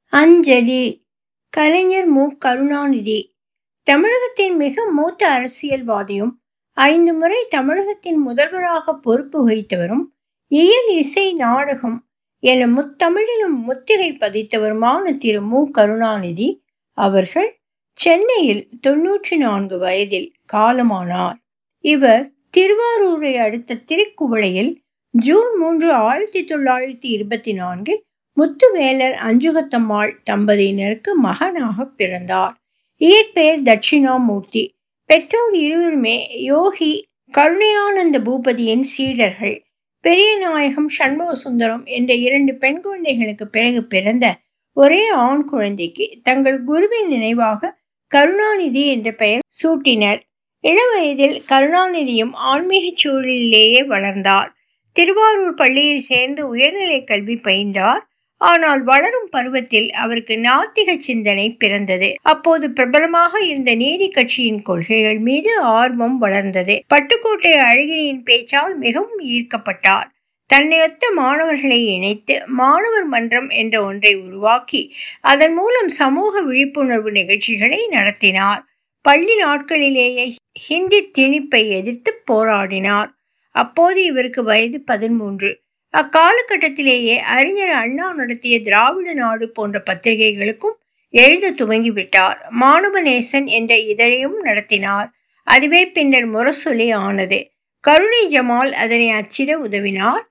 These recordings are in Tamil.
அஞ்சலி கலைஞர் மு கருணாநிதி தமிழகத்தின் மிக மூத்த அரசியல்வாதியும் ஐந்து முறை தமிழகத்தின் முதல்வராக பொறுப்பு வகித்தவரும் இயல் இசை நாடகம் என முத்தமிழிலும் முத்திரை பதித்தவருமான திரு மு கருணாநிதி அவர்கள் சென்னையில் தொன்னூற்றி நான்கு வயதில் காலமானார் இவர் திருவாரூரை அடுத்த திருக்குவளையில் ஜூன் மூன்று ஆயிரத்தி தொள்ளாயிரத்தி இருபத்தி நான்கில் முத்துவேலர் அஞ்சுகத்தம்மாள் தம்பதியினருக்கு மகனாக பிறந்தார் இயற்பெயர் தட்சிணாமூர்த்தி பெற்றோர் இருவருமே யோகி கருணையானந்த பூபதியின் சீடர்கள் பெரியநாயகம் சண்முக சுந்தரம் என்ற இரண்டு பெண் குழந்தைகளுக்கு பிறகு பிறந்த ஒரே ஆண் குழந்தைக்கு தங்கள் குருவின் நினைவாக கருணாநிதி என்ற பெயர் சூட்டினர் இளவயதில் கருணாநிதியும் ஆன்மீக சூழலிலேயே வளர்ந்தார் திருவாரூர் பள்ளியில் சேர்ந்து உயர்நிலை கல்வி பயின்றார் ஆனால் வளரும் பருவத்தில் அவருக்கு நாத்திக சிந்தனை பிறந்தது அப்போது பிரபலமாக இருந்த நீதி கட்சியின் கொள்கைகள் மீது ஆர்வம் வளர்ந்தது பட்டுக்கோட்டை அழகிரியின் பேச்சால் மிகவும் ஈர்க்கப்பட்டார் தன்னையொத்த மாணவர்களை இணைத்து மாணவர் மன்றம் என்ற ஒன்றை உருவாக்கி அதன் மூலம் சமூக விழிப்புணர்வு நிகழ்ச்சிகளை நடத்தினார் பள்ளி நாட்களிலேயே ஹிந்தி திணிப்பை எதிர்த்து போராடினார் அப்போது இவருக்கு வயது பதிமூன்று அக்காலகட்டத்திலேயே அறிஞர் அண்ணா நடத்திய திராவிட நாடு போன்ற பத்திரிகைகளுக்கும் எழுத துவங்கிவிட்டார் மாணவநேசன் என்ற இதழையும் நடத்தினார் அதுவே பின்னர் முரசொலி ஆனது கருணை ஜமால் அதனை அச்சிட உதவினார்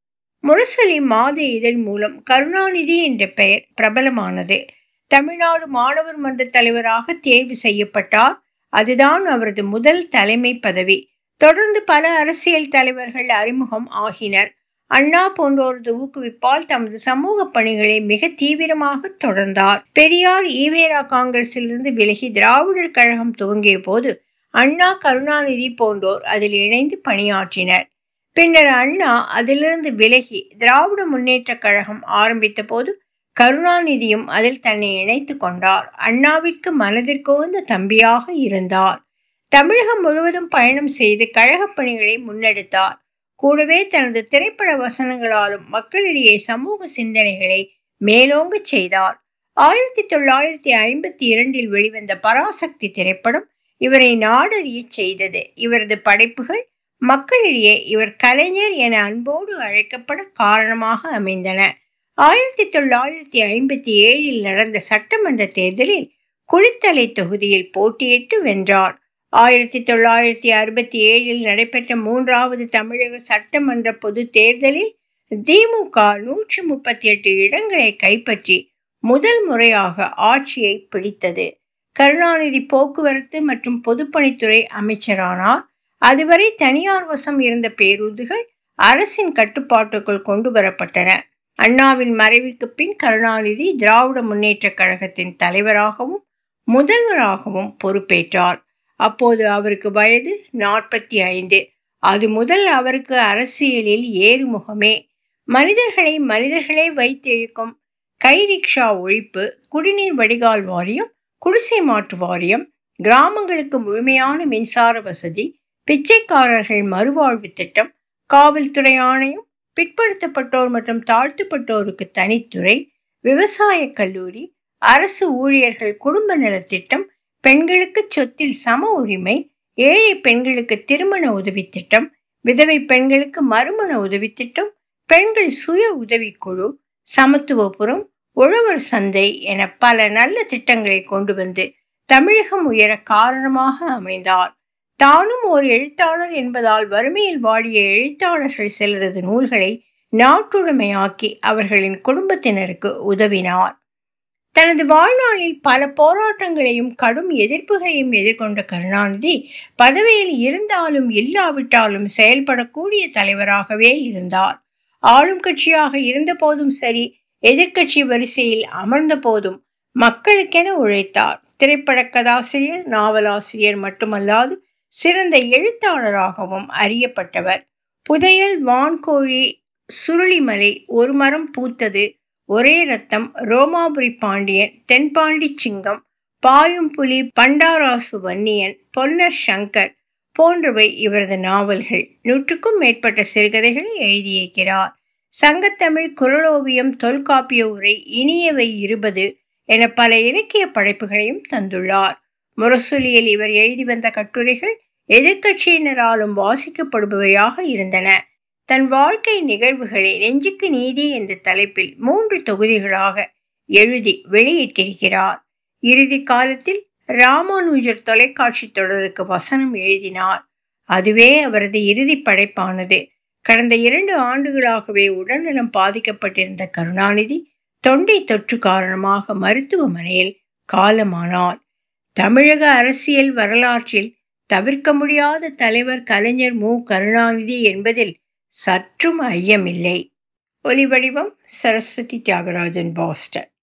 முரசொலி மாத இதழ் மூலம் கருணாநிதி என்ற பெயர் பிரபலமானது தமிழ்நாடு மாணவர் மன்ற தலைவராக தேர்வு செய்யப்பட்டார் அதுதான் அவரது முதல் தலைமை பதவி தொடர்ந்து பல அரசியல் தலைவர்கள் அறிமுகம் ஆகினர் அண்ணா போன்றோரது ஊக்குவிப்பால் தமது சமூக பணிகளை மிக தீவிரமாக தொடர்ந்தார் பெரியார் ஈவேரா காங்கிரசிலிருந்து விலகி திராவிடர் கழகம் துவங்கிய போது அண்ணா கருணாநிதி போன்றோர் அதில் இணைந்து பணியாற்றினர் பின்னர் அண்ணா அதிலிருந்து விலகி திராவிட முன்னேற்ற கழகம் ஆரம்பித்த போது கருணாநிதியும் அதில் தன்னை இணைத்து கொண்டார் அண்ணாவிற்கு மனதிற்குவந்த தம்பியாக இருந்தார் தமிழகம் முழுவதும் பயணம் செய்து கழகப் பணிகளை முன்னெடுத்தார் கூடவே தனது திரைப்பட வசனங்களாலும் மக்களிடையே சமூக சிந்தனைகளை மேலோங்க செய்தார் ஆயிரத்தி தொள்ளாயிரத்தி ஐம்பத்தி இரண்டில் வெளிவந்த பராசக்தி திரைப்படம் இவரை நாடறிய செய்தது இவரது படைப்புகள் மக்களிடையே இவர் கலைஞர் என அன்போடு அழைக்கப்பட காரணமாக அமைந்தன ஆயிரத்தி தொள்ளாயிரத்தி ஐம்பத்தி ஏழில் நடந்த சட்டமன்ற தேர்தலில் குளித்தலை தொகுதியில் போட்டியிட்டு வென்றார் ஆயிரத்தி தொள்ளாயிரத்தி அறுபத்தி ஏழில் நடைபெற்ற மூன்றாவது தமிழக சட்டமன்ற பொது தேர்தலில் திமுக நூற்றி முப்பத்தி எட்டு இடங்களை கைப்பற்றி முதல் முறையாக ஆட்சியை பிடித்தது கருணாநிதி போக்குவரத்து மற்றும் பொதுப்பணித்துறை அமைச்சரானார் அதுவரை தனியார் வசம் இருந்த பேருந்துகள் அரசின் கட்டுப்பாட்டுக்குள் கொண்டு வரப்பட்டன அண்ணாவின் மறைவுக்கு பின் கருணாநிதி திராவிட முன்னேற்ற கழகத்தின் தலைவராகவும் முதல்வராகவும் பொறுப்பேற்றார் அப்போது அவருக்கு வயது நாற்பத்தி ஐந்து அது முதல் அவருக்கு அரசியலில் ஏறுமுகமே மனிதர்களை மனிதர்களே வைத்திழுக்கும் கை ரிக்ஷா ஒழிப்பு குடிநீர் வடிகால் வாரியம் குடிசை மாற்று வாரியம் கிராமங்களுக்கு முழுமையான மின்சார வசதி பிச்சைக்காரர்கள் மறுவாழ்வு திட்டம் காவல்துறை ஆணையம் பிற்படுத்தப்பட்டோர் மற்றும் தாழ்த்தப்பட்டோருக்கு தனித்துறை விவசாய கல்லூரி அரசு ஊழியர்கள் குடும்ப நலத்திட்டம் பெண்களுக்கு சொத்தில் சம உரிமை ஏழை பெண்களுக்கு திருமண உதவி திட்டம் விதவை பெண்களுக்கு மறுமண உதவி திட்டம் பெண்கள் சுய உதவிக்குழு சமத்துவபுரம் உழவர் சந்தை என பல நல்ல திட்டங்களை கொண்டு வந்து தமிழகம் உயர காரணமாக அமைந்தார் தானும் ஒரு எழுத்தாளர் என்பதால் வறுமையில் வாடிய எழுத்தாளர்கள் சிலரது நூல்களை நாட்டுடைமையாக்கி அவர்களின் குடும்பத்தினருக்கு உதவினார் தனது வாழ்நாளில் பல போராட்டங்களையும் கடும் எதிர்ப்புகளையும் எதிர்கொண்ட கருணாநிதி பதவியில் இருந்தாலும் இல்லாவிட்டாலும் செயல்படக்கூடிய தலைவராகவே இருந்தார் ஆளும் கட்சியாக இருந்த போதும் சரி எதிர்கட்சி வரிசையில் அமர்ந்த போதும் மக்களுக்கென உழைத்தார் திரைப்பட கதாசிரியர் நாவலாசிரியர் மட்டுமல்லாது சிறந்த எழுத்தாளராகவும் அறியப்பட்டவர் புதையல் வான்கோழி சுருளிமலை ஒரு மரம் பூத்தது ஒரே ரத்தம் ரோமாபுரி பாண்டியன் தென்பாண்டி சிங்கம் பாயும் புலி பண்டாராசு வன்னியன் பொன்னர் சங்கர் போன்றவை இவரது நாவல்கள் நூற்றுக்கும் மேற்பட்ட சிறுகதைகளை எழுதியிருக்கிறார் சங்கத்தமிழ் குரலோவியம் தொல்காப்பிய உரை இனியவை இருபது என பல இலக்கிய படைப்புகளையும் தந்துள்ளார் முரசொலியில் இவர் எழுதி வந்த கட்டுரைகள் எதிர்க்கட்சியினராலும் வாசிக்கப்படுபவையாக இருந்தன தன் வாழ்க்கை நிகழ்வுகளை நெஞ்சுக்கு நீதி என்ற தலைப்பில் மூன்று தொகுதிகளாக எழுதி வெளியிட்டிருக்கிறார் இறுதி காலத்தில் ராமானுஜர் தொலைக்காட்சி தொடருக்கு வசனம் எழுதினார் அதுவே அவரது இறுதி படைப்பானது கடந்த இரண்டு ஆண்டுகளாகவே உடல்நலம் பாதிக்கப்பட்டிருந்த கருணாநிதி தொண்டை தொற்று காரணமாக மருத்துவமனையில் காலமானார் தமிழக அரசியல் வரலாற்றில் தவிர்க்க முடியாத தலைவர் கலைஞர் மு கருணாநிதி என்பதில் சற்றும் ஐயமில்லை ஒலிவடிவம் சரஸ்வதி தியாகராஜன் பாஸ்டன்